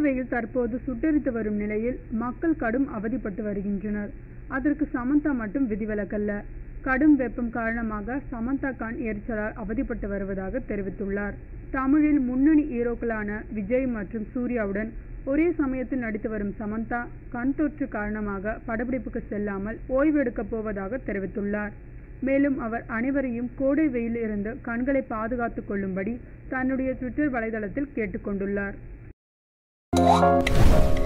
வெயில் தற்போது சுட்டெரித்து வரும் நிலையில் மக்கள் கடும் அவதிப்பட்டு வருகின்றனர் அதற்கு சமந்தா மட்டும் விதிவிலக்கல்ல கடும் வெப்பம் காரணமாக சமந்தா கான் எரிச்சலால் அவதிப்பட்டு வருவதாக தெரிவித்துள்ளார் தமிழில் முன்னணி ஹீரோக்களான விஜய் மற்றும் சூர்யாவுடன் ஒரே சமயத்தில் நடித்து வரும் சமந்தா கண் தொற்று காரணமாக படப்பிடிப்புக்கு செல்லாமல் ஓய்வெடுக்கப் போவதாக தெரிவித்துள்ளார் மேலும் அவர் அனைவரையும் கோடை வெயிலில் இருந்து கண்களை பாதுகாத்துக் கொள்ளும்படி தன்னுடைய ட்விட்டர் வலைதளத்தில் கேட்டுக்கொண்டுள்ளார்